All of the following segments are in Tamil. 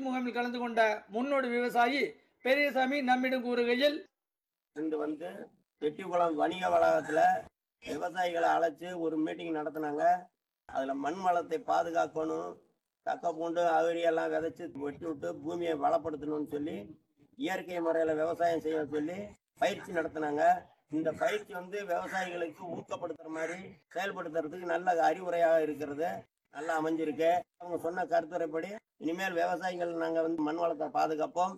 முகாமில் கலந்து கொண்ட முன்னோடி விவசாயி பெரியசாமி நம்மிடம் கூறுகையில் இன்று வந்து செட்டிக்குளம் வணிக வளாகத்தில் விவசாயிகளை அழைச்சி ஒரு மீட்டிங் நடத்தினாங்க அதில் மண் வளத்தை பாதுகாக்கணும் தக்க பூண்டு அகரியெல்லாம் விதைச்சி வெட்டி விட்டு பூமியை வளப்படுத்தணும்னு சொல்லி இயற்கை முறையில் விவசாயம் செய்ய சொல்லி பயிற்சி நடத்தினாங்க இந்த பயிற்சி வந்து விவசாயிகளுக்கு ஊக்கப்படுத்துற மாதிரி செயல்படுத்துறதுக்கு நல்ல அறிவுரையாக இருக்கிறது நல்லா அமைஞ்சிருக்கு அவங்க சொன்ன கருத்துரைப்படி இனிமேல் விவசாயிகள் நாங்கள் வந்து மண் வளத்தை பாதுகாப்போம்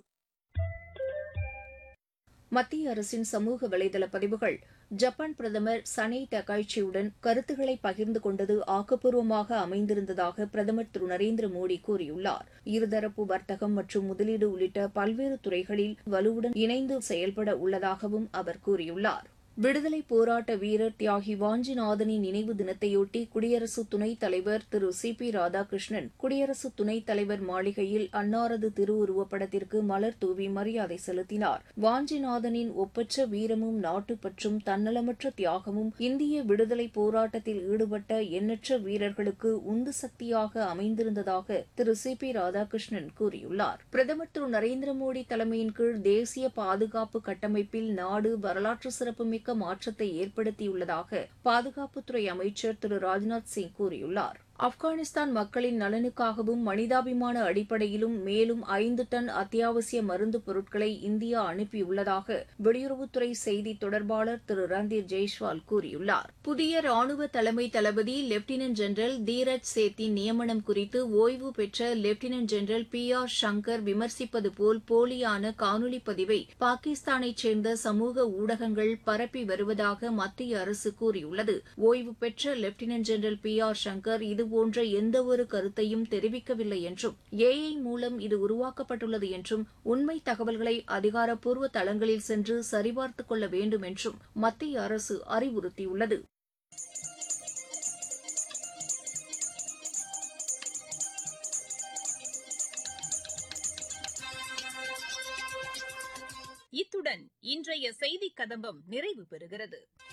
மத்திய அரசின் சமூக வலைதள பதிவுகள் ஜப்பான் பிரதமர் சனே டகாய்ச்சியுடன் கருத்துக்களை பகிர்ந்து கொண்டது ஆக்கப்பூர்வமாக அமைந்திருந்ததாக பிரதமர் திரு நரேந்திர மோடி கூறியுள்ளார் இருதரப்பு வர்த்தகம் மற்றும் முதலீடு உள்ளிட்ட பல்வேறு துறைகளில் வலுவுடன் இணைந்து செயல்பட உள்ளதாகவும் அவர் கூறியுள்ளார் விடுதலை போராட்ட வீரர் தியாகி வாஞ்சிநாதனின் நினைவு தினத்தையொட்டி குடியரசு துணைத் தலைவர் திரு சி பி ராதாகிருஷ்ணன் குடியரசு துணைத் தலைவர் மாளிகையில் அன்னாரது திருவுருவப் படத்திற்கு மலர் தூவி மரியாதை செலுத்தினார் வாஞ்சிநாதனின் ஒப்பற்ற வீரமும் நாட்டுப்பற்றும் தன்னலமற்ற தியாகமும் இந்திய விடுதலை போராட்டத்தில் ஈடுபட்ட எண்ணற்ற வீரர்களுக்கு உந்து சக்தியாக அமைந்திருந்ததாக திரு சி பி ராதாகிருஷ்ணன் கூறியுள்ளார் பிரதமர் திரு நரேந்திர மோடி தலைமையின் கீழ் தேசிய பாதுகாப்பு கட்டமைப்பில் நாடு வரலாற்று சிறப்புமிக்க மாற்றத்தை ஏற்படுத்தியுள்ளதாக பாதுகாப்புத்துறை அமைச்சர் திரு ராஜ்நாத் சிங் கூறியுள்ளார் ஆப்கானிஸ்தான் மக்களின் நலனுக்காகவும் மனிதாபிமான அடிப்படையிலும் மேலும் ஐந்து டன் அத்தியாவசிய மருந்து பொருட்களை இந்தியா அனுப்பியுள்ளதாக வெளியுறவுத்துறை செய்தி தொடர்பாளர் திரு ரந்தீர் ஜெய்ஸ்வால் கூறியுள்ளார் புதிய ராணுவ தலைமை தளபதி லெப்டினன்ட் ஜெனரல் தீரஜ் சேத்தின் நியமனம் குறித்து ஓய்வு பெற்ற lieutenant general P R Shankar விமர்சிப்பது போல் போலியான காணொலி பதிவை பாகிஸ்தானைச் சேர்ந்த சமூக ஊடகங்கள் பரப்பி வருவதாக மத்திய அரசு கூறியுள்ளது ஓய்வு பெற்ற lieutenant general P R Shankar இதுபோன்ற எந்தவொரு கருத்தையும் தெரிவிக்கவில்லை என்றும் ஏஐ மூலம் இது உருவாக்கப்பட்டுள்ளது என்றும் உண்மை தகவல்களை அதிகாரப்பூர்வ தளங்களில் சென்று சரிபார்த்துக் கொள்ள வேண்டும் என்றும் மத்திய அரசு அறிவுறுத்தியுள்ளது இத்துடன் இன்றைய செய்திக் கதம்பம் நிறைவு பெறுகிறது